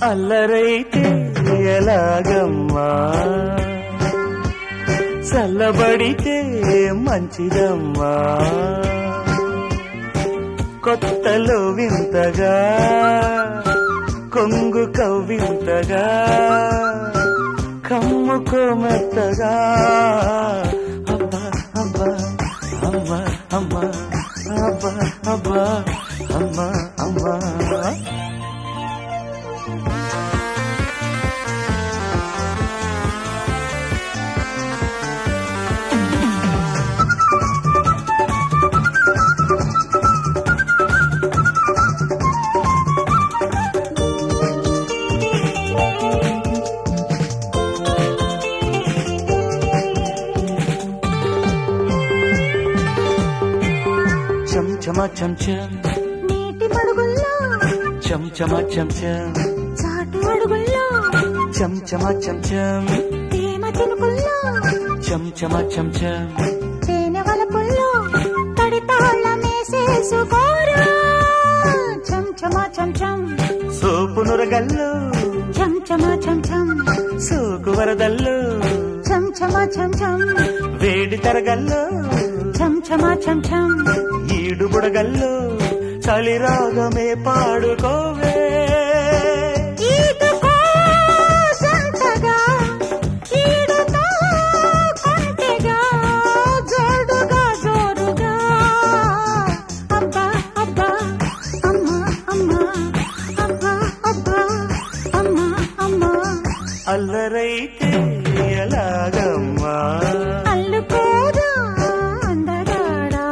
అల్లరైతే ఎలాగమ్మా చల్లబడితే మంచిదమ్మా కొత్తలో వింతగా కొంగు కవ్వింతగా కమ్ముకో మెత్తగా అబ్బా అబ్బా అమ్మా అమ్మా అబ్బా అబ్బా అమ్మా అమ్మా చం చమ చం చం నీటి మడుగుల్లో చం చమ చం చం చాటు అడుగుల్లో చం చమ చం చం తేమ చినుకుల్లో చం చమ చం చం తేనె వలపుల్లో తడి తాళమేసేసుకోరా చం చమా చం చం సోపు నురగల్లు చం చమా చం చం సోకు వరదల్లు చం చమా చం చం వేడి తరగల్లు చం చమా చం చం ఈడు బుడగల్లు చలి రాగమే పాడుకోవే ఈదుకో సంతగా ఈడుతో కొంటెగా జోడుగా జోరుగా అబ్బా అబ్బా అమ్మా అమ్మా అబ్బా అబ్బా అమ్మా అమ్మా అల్లరైతే ఎలాగమ్మా అల్లుకోరా అందగాడా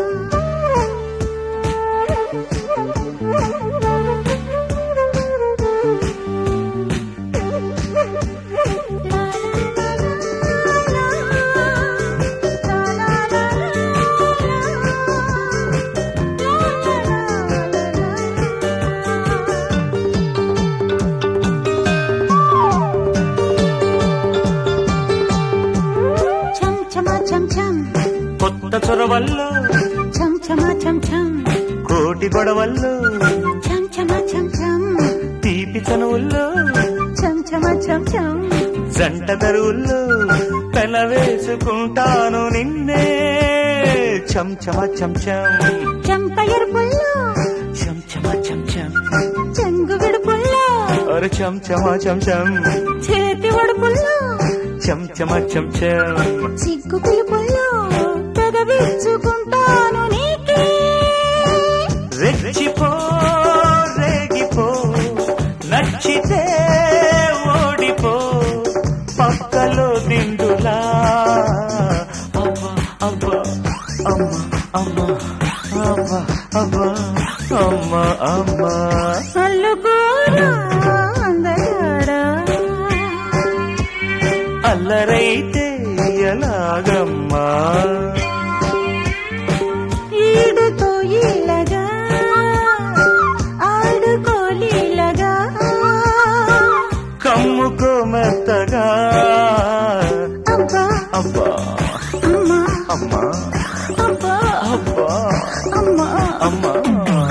చం చమా చం చం కొత్త చొరవల్లో చం చమా చం చం కోటి గొడవల్లో చం చమా చం చం తీపి చనువుల్లో చం చమా చం చం జంట దరువుల్లో పెన వేసుకుంటాను నిన్నే చం చమ చం చం చంప ఎరుపుల్లో చం చమ చం చం చెంగు విడుపుల్లో అరే చం చమ చం చం చేతి ఒడుపుల్లో చం చమ చం చం సిగ్గు పిలుపుల్లో తెగవిచ్చుకుంటాను నీకే రెచ్చిపో రేగిపో నచ్చితే ఓడిపో పక్కలో దిండులా అవ్వ అవ్వ అమ్మ అమ్మ అవ్వ అవ్వ అమ్మ అమ్మ అల్లుకోరా అందగాడా అల్లరైతే ఎలాగమ్మా ఈడుతో ఇలాగా ఆడుకోలీలగా కమ్ముకో మెత్తగా అబ్బా అబ్బా అమ్మా అమ్మా అబ్బా అబ్బా అమ్మా అమ్మా